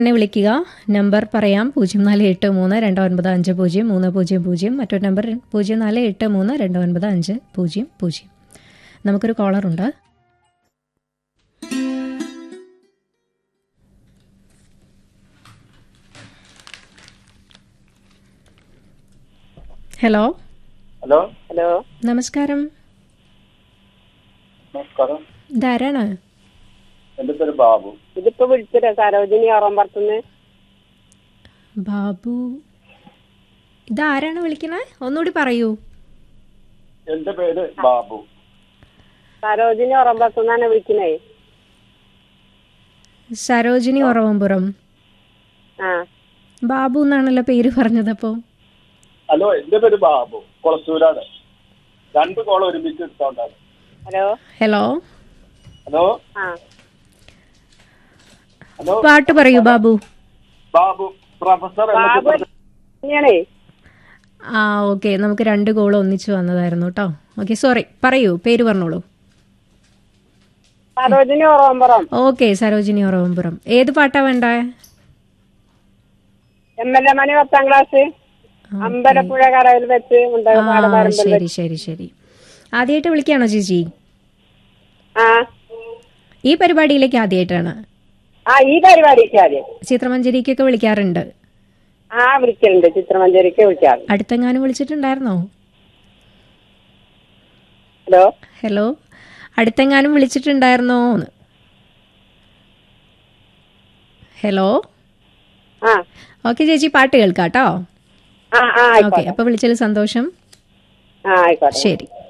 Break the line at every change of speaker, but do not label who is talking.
എന്നെ വിളിക്കുക നമ്പർ പറയാം പൂജ്യം നാല് എട്ട് മൂന്ന് രണ്ട് ഒൻപത് അഞ്ച് പൂജ്യം മൂന്ന് പൂജ്യം പൂജ്യം മറ്റൊരു നമ്പർ പൂജ്യം നാല് എട്ട് മൂന്ന് രണ്ട് ഒൻപത് അഞ്ച് പൂജ്യം പൂജ്യം നമുക്കൊരു കോളറുണ്ട് ഹലോ
ഹലോ
ഹലോ
നമസ്കാരം
നമസ്കാരം
ഇതാരാണ്
എൻ്റെ പേര് ബാബു
ഇതിപ്പോ വിളിച്ചല്ലോ സരോജിനി ഓറമ്പറത്തുനിന്ന്
ബാബു ഇതാരാണ് വിളിക്കണേ ഒന്നുകൂടി പറയൂ
എൻ്റെ പേര് ബാബു
സരോജിനി ഓറമ്പറത്തുനിന്നാണ് വിളിക്കുന്നേ
സരോജിനി ഉറവമ്പുറം
ആ
ബാബു എന്നാണല്ലോ പേര് പറഞ്ഞതപ്പോ
ഹലോ എൻ്റെ പേര് ബാബു കൊളത്തൂരാണ് രണ്ട് കോൾ ഒരുമിച്ച് എടുത്തോണ്ടാണ്
ഹലോ
ഹലോ
ഹലോ
ആ
ഹലോ
പാട്ട് പറയൂ ബാബു
ബാബു പ്രൊഫസർ എന്ന
ബാബു
ചിത്രത്തിൽ
തന്നെയാണേ
ആ ഓക്കെ നമുക്ക് രണ്ട് കോൾ ഒന്നിച്ചു വന്നതായിരുന്നു കേട്ടോ ഓക്കെ സോറി പറയൂ പേര് പറഞ്ഞോളൂ
സരോജിനി ഓറമ്പറം
ഓക്കെ സരോജിനി ഉറവമ്പുറം ഏത് പാട്ടാ വേണ്ടേ
എം എൽ എ മണി പത്താം ക്ലാസ് അമ്പലപ്പുഴ കരയിൽ വെച്ച് ഉണ്ട്
ആ
പാടമാരമ്പൽ
ശരി ശരി ശരി ആദ്യമായിട്ട് വിളിക്കുകയാണോ ചേച്ചി
ആ
ഈ പരിപാടിയിലേക്ക് ആദ്യമായിട്ടാണ്
ആ ഈ പരിപാടിക്ക് ആദ്യം
ചിത്രമഞ്ജരിക്കൊക്കെ വിളിക്കാറുണ്ട്
ആ വിളിക്കലുണ്ട് ചിത്രമഞ്ചേരിക്ക് വിളിക്കാറ്
അടുത്തെങ്ങാനും വിളിച്ചിട്ടുണ്ടായിരുന്നോ
ഹലോ
ഹലോ അടുത്തെങ്ങാനും വിളിച്ചിട്ടുണ്ടായിരുന്നോ എന്ന് ഹലോ
ആ
ഓക്കെ ചേച്ചി പാട്ട് കേൾക്കാം കേട്ടോ
ആ ആ
ഓക്കെ
ആയിക്കോട്ടെ
അപ്പൊ വിളിച്ചതിൽ സന്തോഷം
ആ ആയിക്കോട്ടെ
ശരി